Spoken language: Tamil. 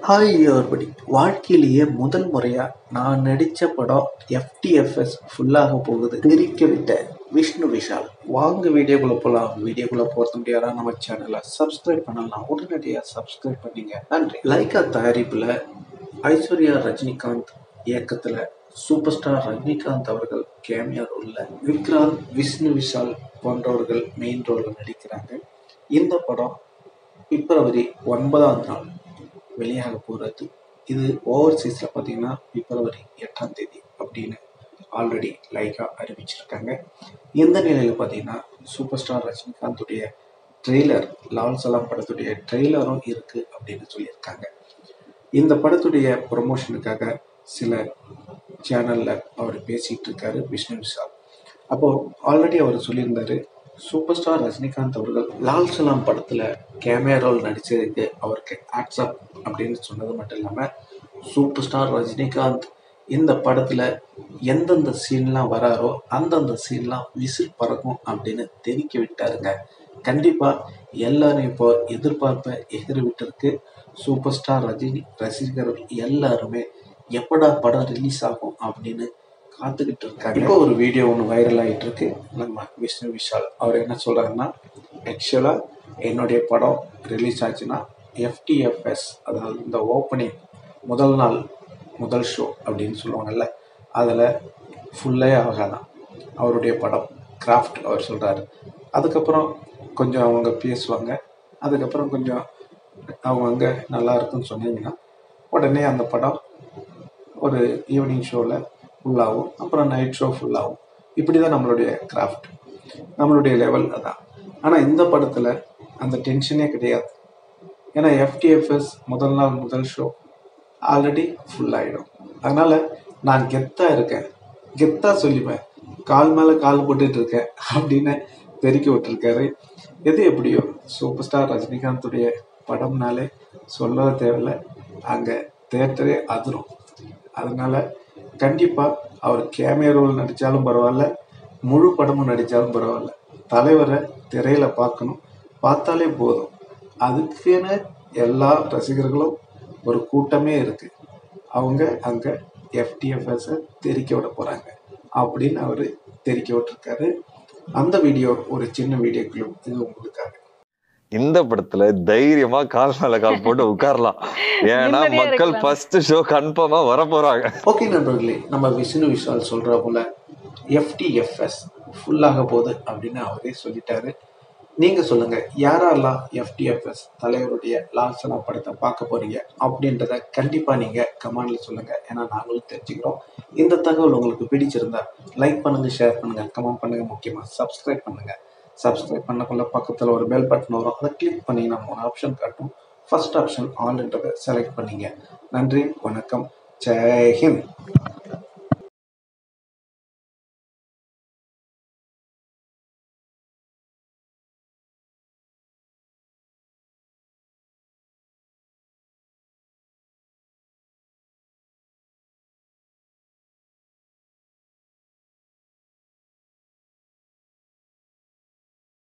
ஹாய் எவர்படி வாழ்க்கையிலேயே முதல் முறையாக நான் நடித்த படம் எஃப்டிஎஃப்எஸ் ஃபுல்லாக போகுது தெரிக்க விட்ட விஷ்ணு விஷால் வாங்க வீடியோக்குள்ளே போகலாம் வீடியோக்குள்ளே போகிறது முடியாதா நம்ம சேனலை சப்ஸ்கிரைப் பண்ணலாம் உடனடியாக சப்ஸ்கிரைப் பண்ணிங்க நன்றி லைக்கா தயாரிப்பில் ஐஸ்வர்யா ரஜினிகாந்த் இயக்கத்தில் சூப்பர் ஸ்டார் ரஜினிகாந்த் அவர்கள் கேமியா ரோலில் விக்ராந்த் விஷ்ணு விஷால் போன்றவர்கள் மெயின் ரோலில் நடிக்கிறாங்க இந்த படம் பிப்ரவரி ஒன்பதாம் நாள் வெளியாக போகிறது இது ஓவர்சீஸில் பார்த்தீங்கன்னா பிப்ரவரி எட்டாம் தேதி அப்படின்னு ஆல்ரெடி லைக்காக அறிவிச்சிருக்காங்க இந்த நிலையில் பார்த்தீங்கன்னா சூப்பர் ஸ்டார் ரஜினிகாந்துடைய ட்ரெய்லர் லால் சலாம் படத்துடைய ட்ரெய்லரும் இருக்குது அப்படின்னு சொல்லியிருக்காங்க இந்த படத்துடைய ப்ரொமோஷனுக்காக சில சேனலில் அவர் பேசிகிட்டு இருக்காரு விஷ்ணு விஷால் அப்போது ஆல்ரெடி அவர் சொல்லியிருந்தாரு சூப்பர் ஸ்டார் ரஜினிகாந்த் அவர்கள் லால் சலாம் படத்தில் கேமியா ரோல் நடித்ததுக்கு அவருக்கு ஆட்ஸ்அப் அப்படின்னு சொன்னது மட்டும் இல்லாமல் சூப்பர் ஸ்டார் ரஜினிகாந்த் இந்த படத்தில் எந்தெந்த சீன்லாம் வராரோ அந்தந்த சீன்லாம் விசில் பறக்கும் அப்படின்னு தெரிவிக்க விட்டாருங்க கண்டிப்பாக எல்லாரும் இப்போ எதிர்பார்ப்பை எதிர்விட்டிருக்கு சூப்பர் ஸ்டார் ரஜினி ரசிகர்கள் எல்லாருமே எப்படா படம் ரிலீஸ் ஆகும் அப்படின்னு காத்துக்கிட்டு இருக்காங்க இப்போ ஒரு வீடியோ ஒன்று வைரல் ஆகிட்டு இருக்கு நம்ம விஷ்ணு விஷால் அவர் என்ன சொல்றாருன்னா ஆக்சுவலாக என்னுடைய படம் ரிலீஸ் ஆச்சுன்னா எஃப்டிஎஃப்எஸ் அதாவது இந்த ஓப்பனிங் முதல் நாள் முதல் ஷோ அப்படின்னு சொல்லுவாங்கல்ல அதில் ஃபுல்லே ஆகாதான் அவருடைய படம் கிராஃப்ட் அவர் சொல்கிறாரு அதுக்கப்புறம் கொஞ்சம் அவங்க பேசுவாங்க அதுக்கப்புறம் கொஞ்சம் அவங்க நல்லா இருக்குன்னு சொன்னீங்கன்னா உடனே அந்த படம் ஒரு ஈவினிங் ஷோவில் ஃபுல்லாகும் அப்புறம் நைட் ஷோ ஃபுல்லாகும் இப்படி தான் நம்மளுடைய கிராஃப்ட் நம்மளுடைய லெவல் அதான் ஆனால் இந்த படத்தில் அந்த டென்ஷனே கிடையாது ஏன்னா எஃப்டிஎஃப்எஸ் முதல் நாள் முதல் ஷோ ஆல்ரெடி ஃபுல் ஆகிடும் அதனால் நான் கெத்தாக இருக்கேன் கெத்தாக சொல்லிப்பேன் கால் மேலே கால் போட்டுட்டு இருக்கேன் அப்படின்னு தெரிக்க விட்டுருக்காரு எது எப்படியோ சூப்பர் ஸ்டார் ரஜினிகாந்துடைய படம்னாலே சொல்ல தேவையில்ல அங்கே தேட்டரே அதிரும் அதனால கண்டிப்பாக அவர் கேமியா ரோல் நடித்தாலும் பரவாயில்ல முழு படமும் நடித்தாலும் பரவாயில்ல தலைவரை திரையில் பார்க்கணும் பார்த்தாலே போதும் அதுக்குன்னு எல்லா ரசிகர்களும் ஒரு கூட்டமே இருக்கு அவங்க அங்கே எஃப்டிஎஃப்எஸை தெரிக்க விட போகிறாங்க அப்படின்னு அவர் தெரிக்க விட்டுருக்காரு அந்த வீடியோ ஒரு சின்ன வீடியோ கிளிப் இது உங்களுக்காக இந்த படத்துல தைரியமா கால் மேல கால் போட்டு உட்காரலாம் ஏன்னா நிம்மதியா மக்கள் இருக்கலாம். ஃபர்ஸ்ட் ஷோ கன்ஃபார்மா வர போறாங்க ஓகே நண்பர்களே நம்ம விஷ்ணு விஷால் சொல்கிற போல எஃப்டிஎஃப்எஸ் ஃபுல்லாக போகுது அப்படின்னு அவரே சொல்லிட்டாரு நீங்கள் சொல்லுங்கள் யாரெல்லாம் எஃப்டிஎஃப்எஸ் தலைவருடைய லால்சனா படத்தை பார்க்க போகிறீங்க அப்படின்றத கண்டிப்பாக நீங்கள் கமெண்டில் சொல்லுங்கள் ஏன்னா நாங்களும் தெரிஞ்சுக்கிறோம் இந்த தகவல் உங்களுக்கு பிடிச்சிருந்தா லைக் பண்ணுங்கள் ஷேர் பண்ணுங்கள் கமெண்ட் பண்ணுங்கள் முக்கியமாக சப்ஸ்கிரைப் பண்ணுங்கள் சப்ஸ்கிரைப் பண்ணக்குள்ள பக்கத்தில் ஒரு பெல் பட்டன் வரும் அதை கிளிக் பண்ணிங்கன்னா மூணு ஆப்ஷன் காட்டும் ஃபர்ஸ்ட் ஆப்ஷன் ஆல்ன்றதை செலக்ட் பண்ணிங்க நன்றி வணக்கம் ஜெய் ஹிந்த்